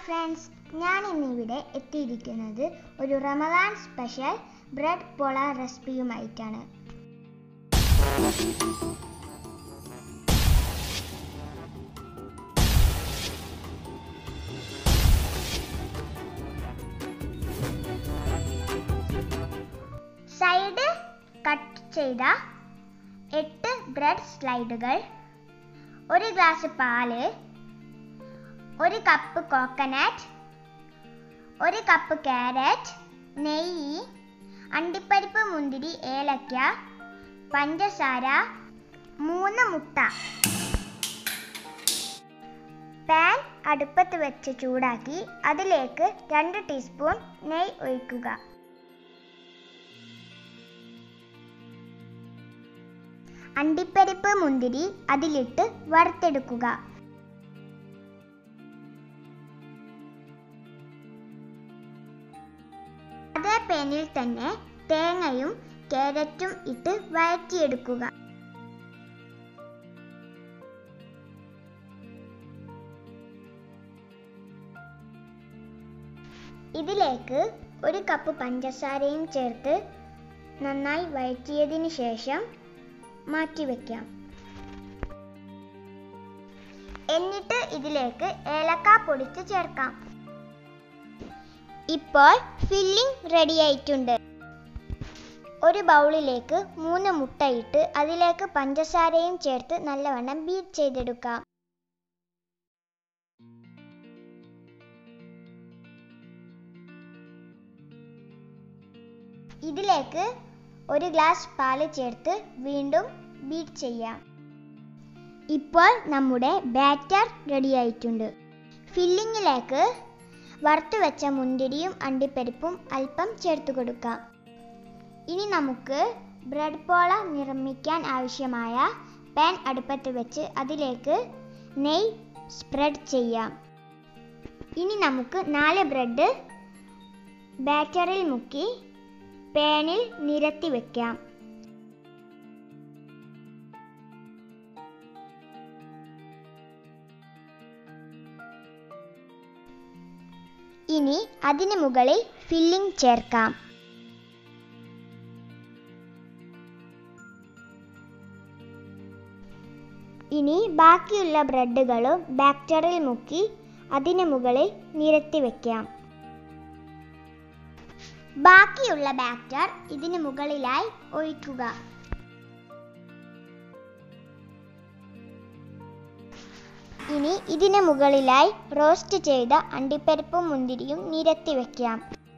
friends ഞാൻ ഇന്നിവിടെ എത്തിയിരിക്കുന്നത് ഒരു റമദാൻ സ്പെഷ്യൽ ബ്രെഡ് പൊള റെസിപ്പിയുമായിട്ടാണ് സൈഡ് കട്ട് ചെയ്ത എട്ട് ബ്രെഡ് സ്ലൈഡുകൾ ഒരു ഗ്ലാസ് പാല് ഒരു കപ്പ് കോക്കനട്ട് ഒരു കപ്പ് ക്യാരറ്റ് നെയ്യ് അണ്ടിപ്പരിപ്പ് മുന്തിരി ഏലക്ക പഞ്ചസാര മൂന്ന് മുട്ട പാൻ അടുപ്പത്ത് വെച്ച് ചൂടാക്കി അതിലേക്ക് രണ്ട് ടീസ്പൂൺ നെയ്യ് ഒഴിക്കുക അണ്ടിപ്പരിപ്പ് മുന്തിരി അതിലിട്ട് വറുത്തെടുക്കുക അതേ പാനിൽ തന്നെ തേങ്ങയും ക്യാരറ്റും ഇട്ട് വഴറ്റിയെടുക്കുക ഇതിലേക്ക് ഒരു കപ്പ് പഞ്ചസാരയും ചേർത്ത് നന്നായി വഴറ്റിയതിന് ശേഷം മാറ്റിവെക്കാം എന്നിട്ട് ഇതിലേക്ക് ഏലക്ക പൊടിച്ച് ചേർക്കാം ഇപ്പോൾ ഫില്ലിംഗ് റെഡി ആയിട്ടുണ്ട് ഒരു ബൗളിലേക്ക് മൂന്ന് മുട്ടയിട്ട് അതിലേക്ക് പഞ്ചസാരയും ചേർത്ത് നല്ലവണ്ണം ബീറ്റ് ചെയ്തെടുക്കാം ഇതിലേക്ക് ഒരു ഗ്ലാസ് പാല് ചേർത്ത് വീണ്ടും ബീറ്റ് ചെയ്യാം ഇപ്പോൾ നമ്മുടെ ബാറ്റർ റെഡിയായിട്ടുണ്ട് ഫില്ലിങ്ങിലേക്ക് വറുത്തു വെച്ച മുന്തിരിയും അണ്ടിപ്പരിപ്പും അല്പം ചേർത്ത് കൊടുക്കാം ഇനി നമുക്ക് ബ്രെഡ് പോള നിർമ്മിക്കാൻ ആവശ്യമായ പാൻ അടുപ്പത്ത് വെച്ച് അതിലേക്ക് നെയ് സ്പ്രെഡ് ചെയ്യാം ഇനി നമുക്ക് നാല് ബ്രെഡ് ബാറ്ററിൽ മുക്കി പാനിൽ നിരത്തി വെക്കാം ഇനി അതിന് മുകളിൽ ഫില്ലിംഗ് ചേർക്കാം ഇനി ബാക്കിയുള്ള ബ്രെഡുകളും ബാറ്ററിൽ മുക്കി അതിന് മുകളിൽ നിരത്തി വെക്കാം ബാക്കിയുള്ള ബാറ്റർ ഇതിന് മുകളിലായി ഒഴിക്കുക ഇനി ഇതിന് മുകളിലായി റോസ്റ്റ് ചെയ്ത അണ്ടിപ്പരിപ്പും മുന്തിരിയും നിരത്തി വെക്കാം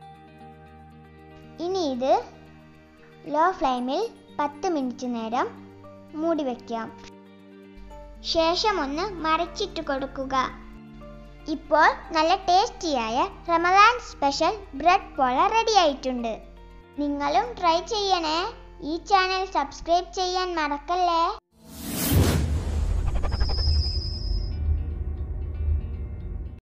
ഇനി ഇത് ലോ ഫ്ലെയിമിൽ പത്ത് മിനിറ്റ് നേരം മൂടി വെക്കാം ശേഷം ഒന്ന് മറിച്ചിട്ട് കൊടുക്കുക ഇപ്പോൾ നല്ല ടേസ്റ്റിയായ റമദാൻ സ്പെഷ്യൽ ബ്രെഡ് പോള റെഡി ആയിട്ടുണ്ട് നിങ്ങളും ട്രൈ ചെയ്യണേ ഈ ചാനൽ സബ്സ്ക്രൈബ് ചെയ്യാൻ മറക്കല്ലേ